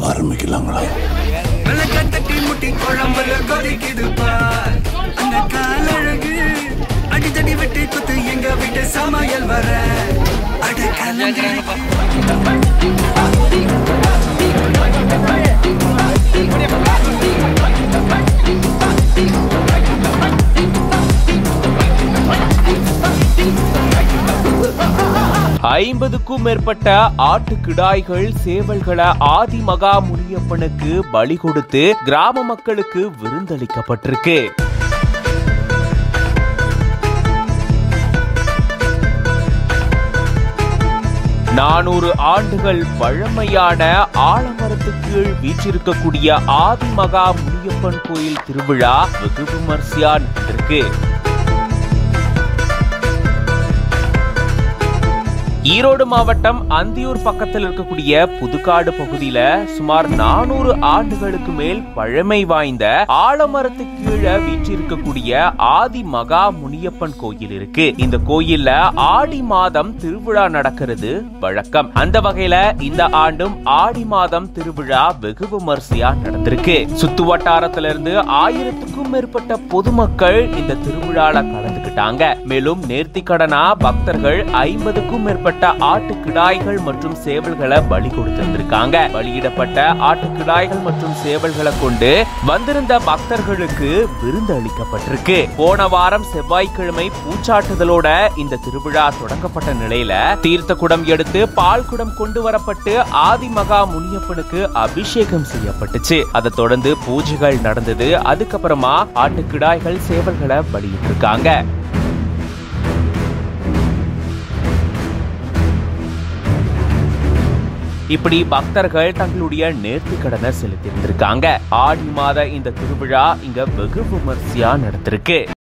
ஆரம்பிக்கலாங்களா வெள்ளக்கட்டை முட்டி குழம்புல கொதிக்குது பார் அந்த காலழகு அடித்தடி விட்டு குத்து எங்க வீட்டு சமையல் வர அட கலந்து ஐம்பதுக்கும் மேற்பட்ட ஆட்டுக்கிடாய்கள் சேவல்கள ஆதி மகா முனியப்பனுக்கு பலி கொடுத்து கிராம மக்களுக்கு விருந்தளிக்கப்பட்டிருக்கு நானூறு ஆண்டுகள் பழமையான ஆலமரத்து கீழ் வீற்றிருக்கக்கூடிய ஆதி மகா முனியப்பன் கோயில் திருவிழா வெகு விமர்சையா நடந்திருக்கு ஈரோடு மாவட்டம் அந்தியூர் பக்கத்தில் இருக்கக்கூடிய புதுக்காடு பகுதியில சுமார் நானூறு ஆண்டுகளுக்கு மேல் பழமை வாய்ந்த ஆலமரத்து கீழே வீற்றிருக்கக்கூடிய ஆதி மகா முனியப்பன் கோயில் இருக்கு இந்த கோயில்ல ஆடி மாதம் திருவிழா நடக்கிறது வழக்கம் அந்த வகையில இந்த ஆண்டும் ஆடி மாதம் திருவிழா வெகு விமர்சையா நடந்திருக்கு சுத்து வட்டாரத்துல இருந்து ஆயிரத்துக்கும் மேற்பட்ட பொதுமக்கள் இந்த திருவிழால கலந்துக்கிட்டாங்க மேலும் நேர்த்திக்கடனா பக்தர்கள் ஐம்பதுக்கும் மேற்பட்ட ஆட்டுக்கிடாய்கள் மற்றும் சேவல்களை பலி கொடுத்திருந்திருக்காங்க பலியிடப்பட்ட ஆட்டுக்கிடாய்கள் மற்றும் சேவல்களை கொண்டு வந்திருந்த பக்தர்களுக்கு விருந்து அளிக்கப்பட்டிருக்கு போன வாரம் செவ்வாய்க்கிழமை பூச்சாட்டுதலோட இந்த திருவிழா தொடங்கப்பட்ட நிலையில தீர்த்த குடம் எடுத்து பால் குடம் கொண்டு வரப்பட்டு ஆதி மகா முனியப்பனுக்கு அபிஷேகம் செய்யப்பட்டுச்சு அதை தொடர்ந்து பூஜைகள் நடந்தது அதுக்கப்புறமா ஆட்டுக்கிடாய்கள் சேவல்களை பலியிட்டிருக்காங்க இப்படி பக்தர்கள் தங்களுடைய நேர்த்தி கடனை செலுத்தியிருந்திருக்காங்க ஆடி மாத இந்த திருவிழா இங்க வெகு விமர்சையா நடத்திருக்கு